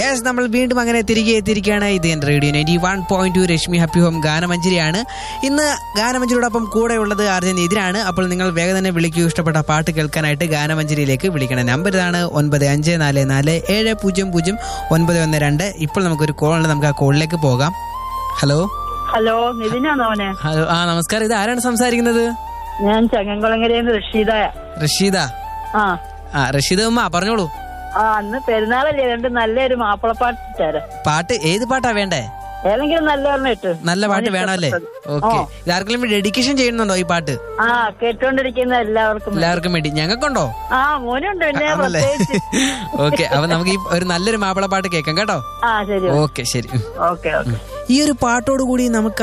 yes നമ്മൾ വീണ്ടും അങ്ങനെ തിരികെ എത്തിയിരിക്കുകയാണ് ഇത് എൻ്റെ radio ninety one point two Rashmi happy home ഗാനമഞ്ജരിയാണ് ഇന്ന് ഗാനമഞ്ജരിയോടൊപ്പം കൂടെ ഉള്ളത് അർജൻ ഇതിനാണ് അപ്പോൾ നിങ്ങൾ വേഗം തന്നെ വിളിക്കൂ ഇഷ്ടപ്പെട്ട പാട്ട് കേൾക്കാനായിട്ട് ഗാനമഞ്ജരിയിലേക്ക് വിളിക്കണം നമ്പർ ഇതാണ് ഒൻപത് അഞ്ച് നാല് നാല് ഏഴ് പൂജ്യം പൂജ്യം ഒൻപത് ഒന്ന് രണ്ട് ഇപ്പോൾ നമുക്കൊരു കോൾ ഉണ്ട് നമുക്ക് ആ കോളിലേക്ക് പോകാം ഹലോ ഹലോ നിതിനാണോ അവനെ ഹലോ ആ നമസ്കാരം ഇത് ആരാണ് സംസാരിക്കുന്നത് ഞാൻ ചങ്ങൻകുളങ്ങരയിൽ നിന്ന് റഷീദായ റഷീദ ആ ആ റഷീദ ഉമ്മ പറഞ്ഞോളൂ ആ അന്ന് പെരുന്നാളല്ലേ അതുകൊണ്ട് നല്ലൊരു മാപ്പിളപ്പാട്ട് തരാം പാട്ട് ഏത് പാട്ടാ വേണ്ടേ ഏതെങ്കിലും നല്ല ഒരെണ്ണം ഇട്ട് നല്ല പാട്ട് വേണമല്ലേ ഓക്കെ ഇതാർക്കെങ്കിലും ഡെഡിക്കേഷൻ ചെയ്യുന്നുണ്ടോ ഈ പാട്ട് ആ കേട്ടോണ്ടിരിക്കുന്ന എല്ലാവർക്കും എല്ലാവർക്കും വേണ്ടി ഞങ്ങൾക്കുണ്ടോ ആ മോനുണ്ട് പിന്നെ ആണല്ലേ പ്രത്യേകിച്ച് ഓക്കെ അപ്പൊ നമുക്ക് ഈ ഒരു നല്ലൊരു മാപ്പിള പാട്ട് കേൾക്കാം കേട്ടോ ആ ശരി ഓക്കെ ശരി ഓക്കെ ഓക്കെ ഈ ഒരു പാട്ടോട് കൂടി നമുക്ക്